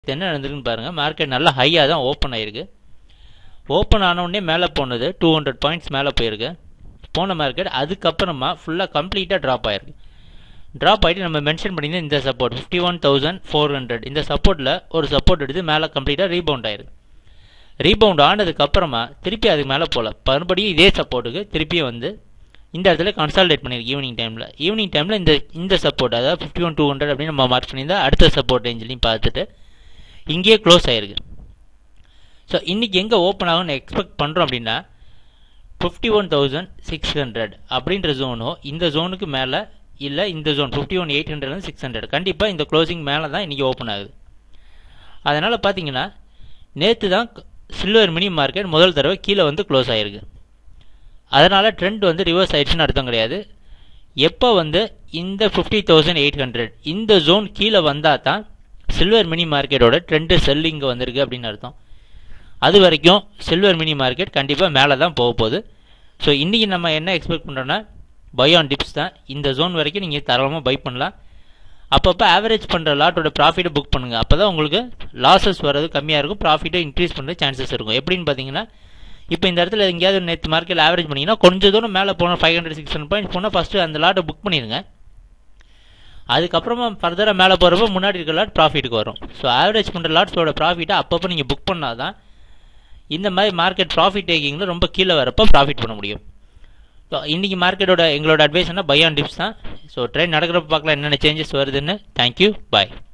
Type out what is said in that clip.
என்ன நடந்திருக்குன்னு பாருங்கள் மார்க்கெட் நல்லா ஹையாக தான் ஓப்பன் ஆயிருக்கு ஓப்பன் ஆனவுடனே மேலே போனது டூ ஹண்ட்ரட் பாயிண்ட்ஸ் மேலே போயிருக்கு போன மார்க்கெட் அதுக்கப்புறமா ஃபுல்லாக கம்ப்ளீட்டாக ட்ராப் ஆயிருக்கு ட்ராப் ஆகிட்டு நம்ம மென்ஷன் பண்ணியிருந்த இந்த support fifty one thousand four hundred இந்த சப்போர்ட்டில் ஒரு சப்போர்ட் எடுத்து மேலே கம்ப்ளீட்டாக ரீபவுண்ட் ஆயிருக்கு ரீபவுண்ட் ஆனதுக்கப்புறமா திருப்பி அதுக்கு மேலே போகல மறுபடியும் இதே சப்போர்ட்டுக்கு திருப்பியும் வந்து இந்த இடத்துல கன்சால்டேட் பண்ணியிருக்கு ஈவினிங் டைமில் ஈவினிங் டைமில் இந்த இந்த சப்போர்ட் அதாவது ஃபிஃப்டி ஒன் டூ ஹண்ட்ரட் அப்படின்னு நம்ம மார்க் பண்ணியிருந்தா அடுத்த சப்போர்ட் ரேஞ்சிலையும் பார்த்துட்டு இங்கேயே க்ளோஸ் ஆயிருக்கு ஸோ இன்றைக்கி எங்கே ஓப்பன் ஆகும்னு எக்ஸ்பெக்ட் பண்ணுறோம் அப்படின்னா fifty one thousand six hundred அப்படின்ற ஜோனோ இந்த ஜோனுக்கு மேலே இல்லை இந்த ஜோன் ஃபிஃப்டி ஒன் எயிட் ஹண்ட்ரட்லேருந்து சிக்ஸ் ஹண்ட்ரட் கண்டிப்பாக இந்த க்ளோசிங் மேலே தான் இன்றைக்கி ஓப்பன் ஆகுது அதனால் பார்த்தீங்கன்னா நேற்று தான் சில்வர் மினி மார்க்கெட் முதல் தடவை கீழே வந்து க்ளோஸ் ஆகிருக்கு அதனால் ட்ரெண்ட் வந்து ரிவர்ஸ் ஆயிடுச்சுன்னு அர்த்தம் கிடையாது எப்போ வந்து இந்த ஃபிஃப்டி தௌசண்ட் எயிட் ஹண்ட்ரட் இந்த ஜோன் கீழே வந்தால் தான் சில்வர் மினி மார்க்கெட்டோட ட்ரெண்டு செல்லிங்க வந்திருக்கு அப்படின்னு அர்த்தம் அது வரைக்கும் சில்வர் மினி மார்க்கெட் கண்டிப்பாக மேலே தான் போக போகுது ஸோ இன்றைக்கி நம்ம என்ன எக்ஸ்பெக்ட் பண்ணுறோன்னா பை ஆன் டிப்ஸ் தான் இந்த ஜோன் வரைக்கும் நீங்கள் தாராளமாக பை பண்ணலாம் அப்பப்போ ஆவரேஜ் பண்ணுற லாட்டோட ப்ராஃபிட்டை புக் பண்ணுங்கள் அப்போ தான் உங்களுக்கு லாஸஸ் வர்றது கம்மியாக இருக்கும் ப்ராஃபிட்டை இன்க்ரீஸ் பண்ணுற சான்சஸ் இருக்கும் எப்படின்னு பார்த்தீங்கன்னா இப்போ இந்த இடத்துல எங்கேயாவது நேற்று மார்க்கெட் ஆவரேஜ் பண்ணிங்கன்னா கொஞ்சம் தூரம் மேலே போனால் five hundred six hundred points போனால் ஃபஸ்ட்டு அந்த லாட்டை புக் பண்ணிடுங்க அதுக்கப்புறமா ஃபர்தராக மேலே போகிறப்ப முன்னாடி இருக்க லாட் ப்ராஃபிட்டுக்கு வரும் ஸோ ஆவரேஜ் பண்ணுற லாட்ஸோட ப்ராஃபிட்டை அப்பப்போ நீங்கள் புக் பண்ணால் தான் இந்த மாதிரி மார்க்கெட் ப்ராஃபிட் டேக்கிங்கில் ரொம்ப கீழே வரப்போ ப்ராஃபிட் பண்ண முடியும் ஸோ இன்றைக்கி மார்க்கெட்டோட எங்களோட அட்வைஸ் என்ன பை ஆன் டிப்ஸ் தான் ஸோ ட்ரெயின் நடக்கிறப்ப பார்க்கலாம் என்னென்ன சேஞ்சஸ் வருதுன்னு தேங்க்யூ பாய்